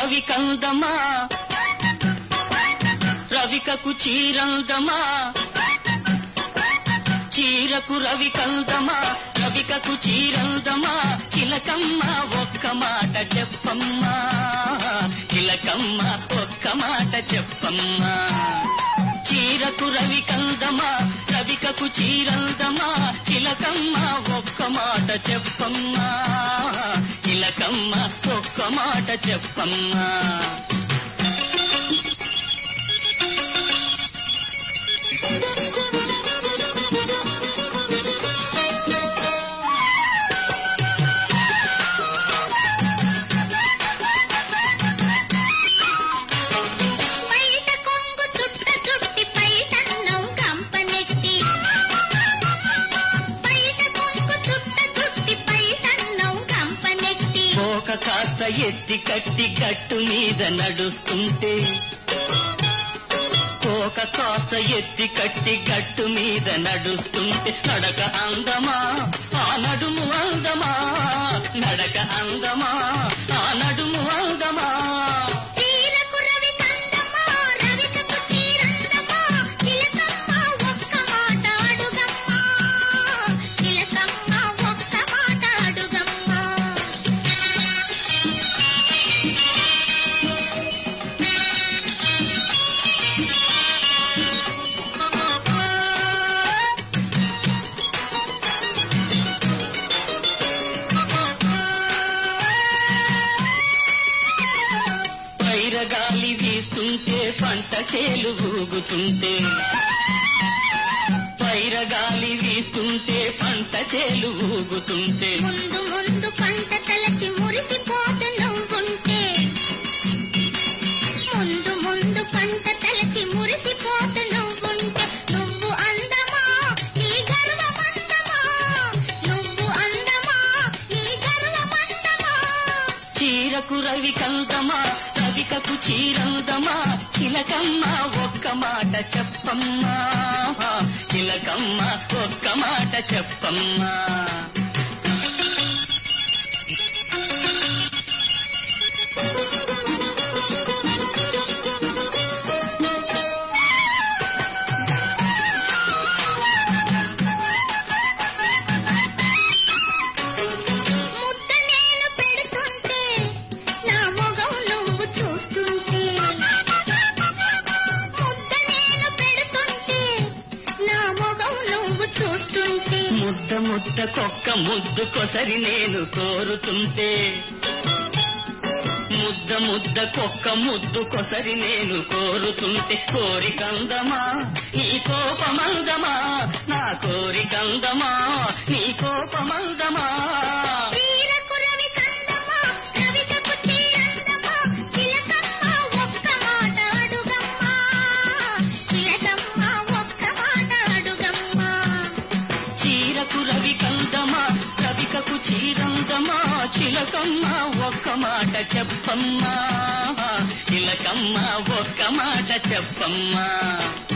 రవి కందమా రవికకు చీరందమా చీరకు రవి కందమా రవికకు చీరందమా చిలకమ్మ ఒక్క మాట చెప్పమ్మా చిలకమ్మ ఒక్క మాట చెప్పమ్మా చీరకు రవి కందమా రవికకు చీరందమా చిలకమ్మ ఒక్క మాట చెప్పమ్మా చిలకమ్మ ఒక్క మాట చెప్పమ్మా బయట కొంగు చుట్ట చుట్టి పైటన్నం కంపనెట్టి బయట కొంగు చుట్ట చుట్టి పైటన్నం కంపనెట్టి కోక కాస్త ఎత్తి కట్టి గట్టు మీద నడుస్తుంటే కోక కాస్త ఎత్తి కట్టి గట్టు మీద నడుస్తుంటే నడక అందమా ఆ నడుము అందమా నడక అందమా ఆ నడుము అందమా చీరకు రవి కందమా రవికకు చీరందమా చిలకమ్మ ఒక్క మాట అడుగమ్మా చిలకమ్మ ఒక్క మాట అడుగమ్మా పైరగాలి వీస్తుంటే పంట చేలు ఊగుతుంటే పైరగాలి వీస్తుంటే పంట చేలు ఊగుతుంటే ముందు ముందు పంట తలకి మురిసిపోతు నువ్వుంటే ముందు ముందు పంట తలకి మురిసిపోతు నువ్వుంటే నువ్వు అందమా నీ గర్వమందమా నువ్వు అందమా నీ గర్వమందమా చీరకు రవి కందమా రవికకు చీరందమా చిలకమ్మ ఒక్క మాట చెప్పమ్మా చిలకమ్మ ఒక్క మాట చెప్పమ్మా ముద్ద నేను పెడుతుంటే నా మొగం నువ్వు చూస్తుంటే ముద్ద నేను పెడుతుంటే నా మొగం నువ్వు చూస్తుంటే ముద్ద ముద్ద కొక్క ముద్దు కొసరి నేను కోరుతుంటే ముద్ద ముద్ద కొక్క ముద్దు కొసరి నేను కోరుతుంటే కోరికందమా నీ కోపమందమా నా కోరికందమా నీ కోపమందమా చీరకు రవి కందమా రవికకు చీరందమా చిలకమ్మ ఒక్క మాట అడుగమ్మా చిలకమ్మ ఒక్క మాట అడుగమ్మా చీరకు రవి కందమా రవికకు చీరందమా చిలకమ్మ ఒక్క మాట చెప్పమ్మా చిలకమ్మ ఒక్క మాట చెప్పమ్మా